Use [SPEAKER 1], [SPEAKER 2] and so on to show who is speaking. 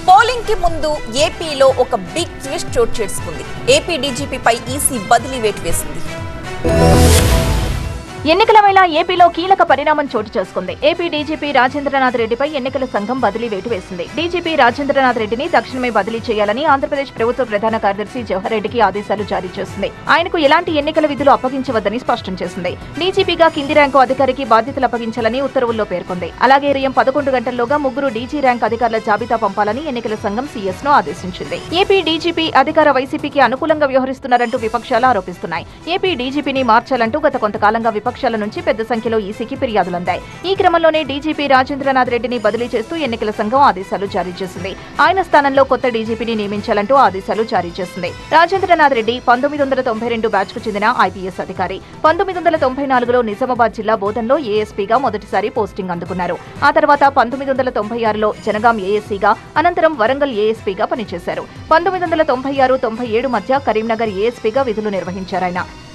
[SPEAKER 1] polling కి ముందు ఏపీలో ఒక బిగ్ ట్విస్ట్ చోటు చేసుకుంది ఏపీ డీజీపీపై ఈసీ బదిలీ వేటు వేసింది
[SPEAKER 2] ఎన్నికల వేళ ఏపీలో కీలక పరిణామం చోటు చేసుకుంది ఏపీ డీజీపీ రాజేంద్రనాథ్ రెడ్డిపై ఎన్నికల సంఘం బదిలీ వేటు వేసింది డీజీపీ రాజేంద్రనాథ్ రెడ్డిని తక్షణమే బదిలీ చేయాలని ఆంధ్రప్రదేశ్ ప్రభుత్వ ప్రధాన కార్యదర్శి జవహర్ రెడ్డికి ఆదేశాలు జారీ చేసింది ఆయనకు ఎలాంటి ఎన్నికల విధులు అప్పగించవద్దని స్పష్టం చేసింది డీజీపీగా కింది ర్యాంకు అధికారికి బాధ్యతలు అప్పగించాలని ఉత్తర్వుల్లో పేర్కొంది అలాగే ఉదయం పదకొండు గంటల్లోగా ముగ్గురు డీజీ ర్యాంక్ అధికారుల జాబితా పంపాలని ఎన్నికల సంఘం సీఎస్ ను ఆదేశించింది ఏపీ డీజీపీ అధికార వైసీపీకి అనుకూలంగా వ్యవహరిస్తున్నారంటూ విపక్షాలు ఆరోపిస్తున్నాయి ఏపీ డీజీపీని మార్చాలంటూ గత కొంతకాలంగా విపక్షాల నుంచి పెద్ద సంఖ్యలో ఈసీకి ఫిర్యాదులు అందాయి ఈ క్రమంలోనే డీజీపీ రాజేంద్రనాథ్ రెడ్డిని బదిలీ చేస్తూ ఎన్నికల సంఘం ఆదేశాలు జారీ చేసింది ఆయన స్థానంలో కొత్త డీజీపీని నియమించాలంటూ ఆదేశాలు జారీ చేసింది రాజేంద్రనాథ్ రెడ్డి పంతొమ్మిది వందల తొంభై రెండు బ్యాచ్ కు చెందిన ఐపీఎస్ అధికారి పంతొమ్మిది వందల తొంభై నాలుగులో నిజామాబాద్ జిల్లా బోధన్లో ఏఎస్పీగా మొదటిసారి పోస్టింగ్ అందుకున్నారు ఆ తర్వాత పంతొమ్మిది వందల తొంభై ఆరులో జనగాం ఏఎస్సీగా అనంతరం వరంగల్ ఏఎస్పీగా పనిచేశారు పంతొమ్మిది వందల తొంభై ఆరు తొంభై ఏడు మధ్య కరీంనగర్ ఏఎస్పీగా విధులు నిర్వహించారాయన